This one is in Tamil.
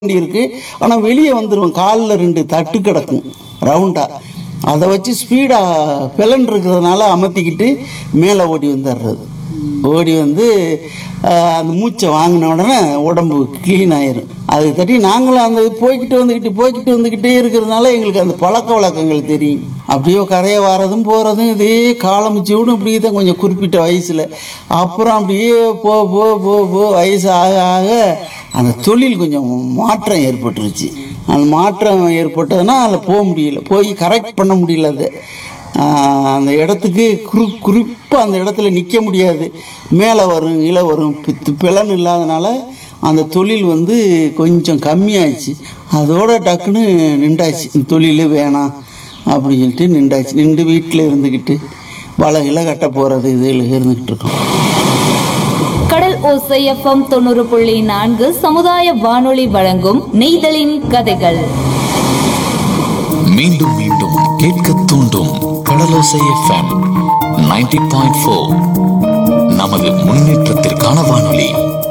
வண்டி இருக்கு ஆனா வெளியே வந்துடும் காலில் ரெண்டு தட்டு கிடக்கும் ரவுண்டா அதை வச்சு ஸ்பீடா பிளன் இருக்கிறதுனால அமர்த்திக்கிட்டு மேலே ஓடி வந்துடுறது ஓடி வந்து ஆஹ், அந்த மூச்சை வாங்கின உடனே உடம்பு க்ளீன் ஆயிரும் அது தட்டி நாங்களும் அந்த போய்கிட்டு வந்துக்கிட்டு போய்கிட்டு வந்துக்கிட்டே இருக்கிறதுனால எங்களுக்கு அந்த பழக்க வழக்கங்கள் தெரியும் அப்படியே கரையை வாரதும் போகிறதும் இதே காலமிச்சு விடும் இப்படியே தான் கொஞ்சம் குறிப்பிட்ட வயசில் அப்புறம் அப்படியே போ போ போ போ வயசு ஆக ஆக அந்த தொழில் கொஞ்சம் மாற்றம் ஏற்பட்டுருச்சு அந்த மாற்றம் ஏற்பட்டதுன்னா அதில் போக முடியல போய் கரெக்ட் பண்ண முடியல அது ஆஹ் அந்த இடத்துக்கு குறு குறிப்பாக அந்த இடத்துல நிற்க முடியாது மேலே வரும் கீழே வரும் பித்து பிளன் இல்லாதனால அந்த தொழில் வந்து கொஞ்சம் கம்மியாச்சு அதோட டக்குன்னு நின்றாச்சு இந்த தொழில் வேணாம் அப்படின்னு சொல்லிட்டு நின்றாச்சு நின்று வீட்டில் இருந்துக்கிட்டு வலைகளை கட்ட போகிறது இதில் இருந்துக்கிட்டு இருக்கோம் கடல் ஓசை எஃப்எம் தொண்ணூறு புள்ளி நான்கு சமுதாய வானொலி வழங்கும் நெய்தலின் கதைகள் மீண்டும் மீண்டும் கேட்க தூண்டும் கடலோசை எஃப்எம் 90.4 பாயிண்ட் நமது முன்னேற்றத்திற்கான வானொலி